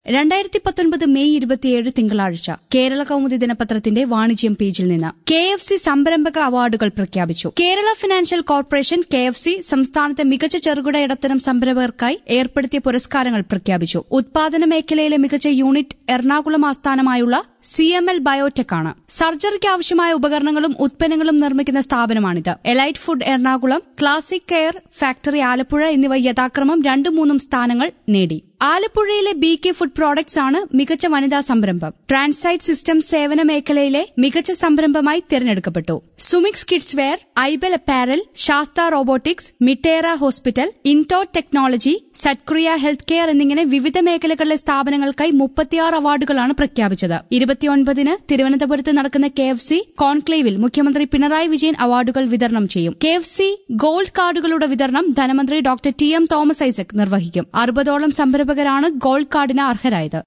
രണ്ടായിരത്തി പത്തൊൻപത് മെയ് ഇരുപത്തിയേഴ് തിങ്കളാഴ്ച കേരള കൗമുദി ദിനപത്രത്തിന്റെ വാണിജ്യം പേജിൽ നിന്ന് കെ എഫ് സി സംരംഭക അവാർഡുകൾ പ്രഖ്യാപിച്ചു Kerala financial corporation K F C സംസ്ഥാനത്തെ മികച്ച ചെറുകിട ഇടത്തരം സംരംഭകർക്കായി ഏർപ്പെടുത്തിയ പുരസ്കാരങ്ങൾ പ്രഖ്യാപിച്ചു ഉത്പാദന മേഖലയിലെ മികച്ച യൂണിറ്റ് എറണാകുളം ആസ്ഥാനമായുള്ള സി എം എൽ ബയോടെക് ആണ് സർജറിക്ക് ആവശ്യമായ ഉപകരണങ്ങളും ഉത്പന്നങ്ങളും നിർമ്മിക്കുന്ന സ്ഥാപനമാണിത് elite food Ernakulam classic care factory Alappuzha എന്നിവ യഥാക്രമം രണ്ടും മൂന്നും സ്ഥാനങ്ങൾ നേടി ആലപ്പുഴയിലെ ബി കെ ഫുഡ് പ്രോഡക്ട്സ് ആണ് മികച്ച വനിതാ സംരംഭം ട്രാൻസൈറ്റ് സിസ്റ്റം സേവന മേഖലയിലെ മികച്ച സംരംഭമായി തിരഞ്ഞെടുക്കപ്പെട്ടു Sumix kids wear iBall apparel Sastha robotics Mittera hospital Indo technology Satkriya health care എന്നിങ്ങനെ വിവിധ മേഖലകളിലെ സ്ഥാപനങ്ങൾക്കായി മുപ്പത്തിയാറ് അവാർഡുകളാണ് പ്രഖ്യാപിച്ചത് ഇരുപത്തിയൊൻപതിന് തിരുവനന്തപുരത്ത് നടക്കുന്ന കെ എഫ് സി കോൺക്ലേവിൽ മുഖ്യമന്ത്രി പിണറായി വിജയൻ അവാർഡുകൾ വിതരണം ചെയ്യും കെ എഫ് സി ഗോൾഡ് കാർഡുകളുടെ വിതരണം ധനമന്ത്രി doctor T M Thomas Isaac നിർവഹിക്കും അറുപതോളം സംരംഭകരാണ് ഗോൾഡ് കാർഡിന് അർഹരായത്